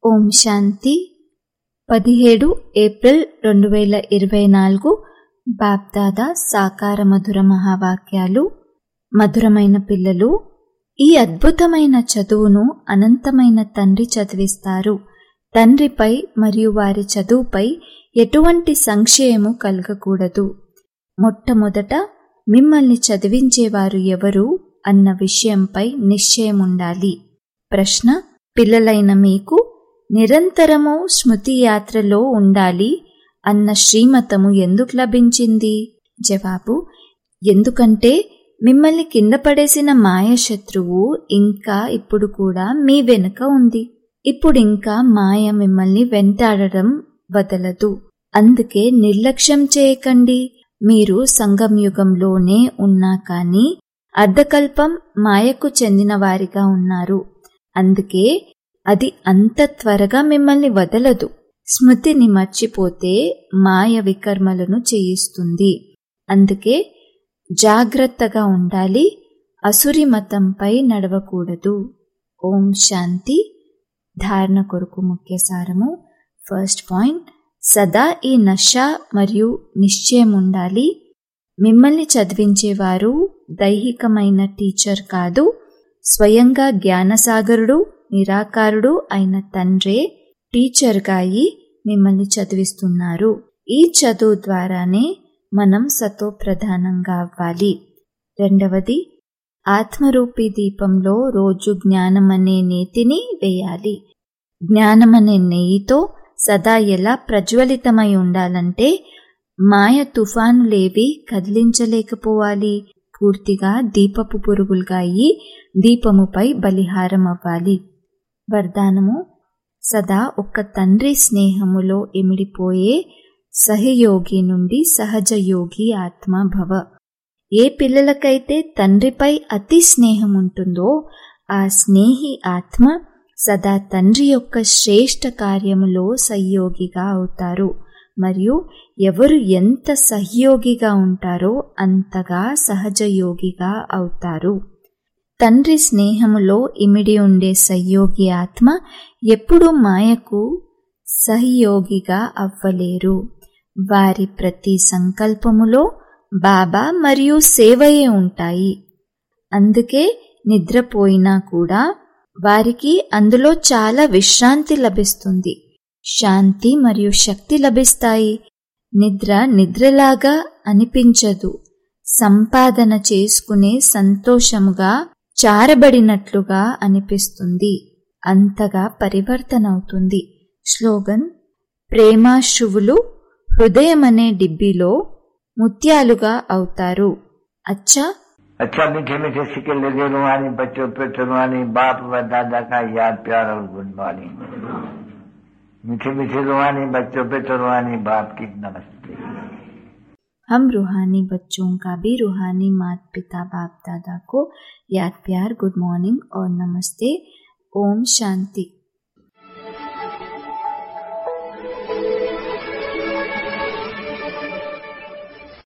ఓం శాంతి పదిహేడు ఏప్రిల్ రెండు వేల ఇరవై నాలుగు బాప్దాదా సాకార మధుర మహావాక్యాలు మధురమైన పిల్లలు ఈ అద్భుతమైన చదువును అనంతమైన తండ్రి చదివిస్తారు తండ్రిపై మరియు వారి చదువుపై ఎటువంటి సంశయము కలగకూడదు మొట్టమొదట మిమ్మల్ని చదివించేవారు ఎవరు అన్న విషయంపై నిశ్చయముండాలి ప్రశ్న పిల్లలైన మీకు నిరంతరము స్మృతి యాత్రలో ఉండాలి అన్న శ్రీమతము ఎందుకు లభించింది జవాబు ఎందుకంటే మిమ్మల్ని కింద పడేసిన మాయ శత్రువు ఇంకా ఇప్పుడు కూడా మీ వెనుక ఉంది ఇప్పుడు ఇంకా మాయ మిమ్మల్ని వెంటాడడం వదలదు అందుకే నిర్లక్ష్యం చేయకండి మీరు సంగం యుగంలోనే ఉన్నా కానీ అర్ధకల్పం మాయకు చెందిన వారిగా ఉన్నారు అందుకే అది అంత త్వరగా మిమ్మల్ని వదలదు స్మృతిని మర్చిపోతే మాయ వికర్మలను చేయిస్తుంది అందుకే జాగ్రత్తగా ఉండాలి అసురి మతంపై నడవకూడదు ఓం శాంతి ధారణ కొరకు ముఖ్య సారము ఫస్ట్ పాయింట్ సదా ఈ నష మరియు నిశ్చయం ఉండాలి మిమ్మల్ని చదివించేవారు దైహికమైన టీచర్ కాదు స్వయంగా జ్ఞానసాగరుడు నిరాకారుడు అయిన తండ్రే టీచర్గా అయి మిమ్మల్ని చదివిస్తున్నారు ఈ చదువు ద్వారానే మనం సతో ప్రధానంగా అవ్వాలి రెండవది ఆత్మరూపీ దీపంలో రోజు జ్ఞానమనే నేతిని వేయాలి జ్ఞానమనే నెయ్యితో సదా ఎలా ప్రజ్వలితమై ఉండాలంటే మాయ తుఫానులేవి కదిలించలేకపోవాలి పూర్తిగా దీపపు పురుగులుగా అయి దీపముపై బలిహారం అవ్వాలి వరదానము సదా ఒక్క తండ్రి స్నేహములో ఇమిడిపోయే సహయోగి నుండి సహజ యోగి ఆత్మ భవ ఏ పిల్లలకైతే తండ్రిపై అతి స్నేహం ఉంటుందో ఆ స్నేహి ఆత్మ సదా తండ్రి యొక్క శ్రేష్ట కార్యములో సహయోగిగా అవుతారు మరియు ఎవరు ఎంత సహయోగిగా ఉంటారో అంతగా సహజ యోగిగా అవుతారు తండ్రి స్నేహములో ఇమిడి ఉండే సహయోగి ఆత్మ ఎప్పుడూ మాయకు సహయోగిగా అవ్వలేరు వారి ప్రతి సంకల్పములో బాబా మరియు సేవయే ఉంటాయి అందుకే నిద్రపోయినా కూడా వారికి అందులో చాలా విశ్రాంతి లభిస్తుంది శాంతి మరియు శక్తి లభిస్తాయి నిద్ర నిద్రలాగా అనిపించదు సంపాదన చేసుకునే సంతోషముగా చారబడినట్లుగా అనిపిస్తుంది అంతగా పరివర్తన అవుతుంది స్లోగన్ ప్రేమాశ్రువులు హృదయమనే డిబ్బీలో ముత్యాలుగా అవుతారు అచ్చా अच्छा मीठे मीठे सिक्के लगे रुहानी बच्चों पे रुहानी बाप व दादा का याद प्यार और गुड मॉर्निंग मीठे मीठे रुहानी बच्चों पे रुहानी बाप की नमस्ते हम रूहानी बच्चों का भी रूहानी माता पिता बाप दादा को याद प्यार गुड मॉर्निंग और नमस्ते ओम शांति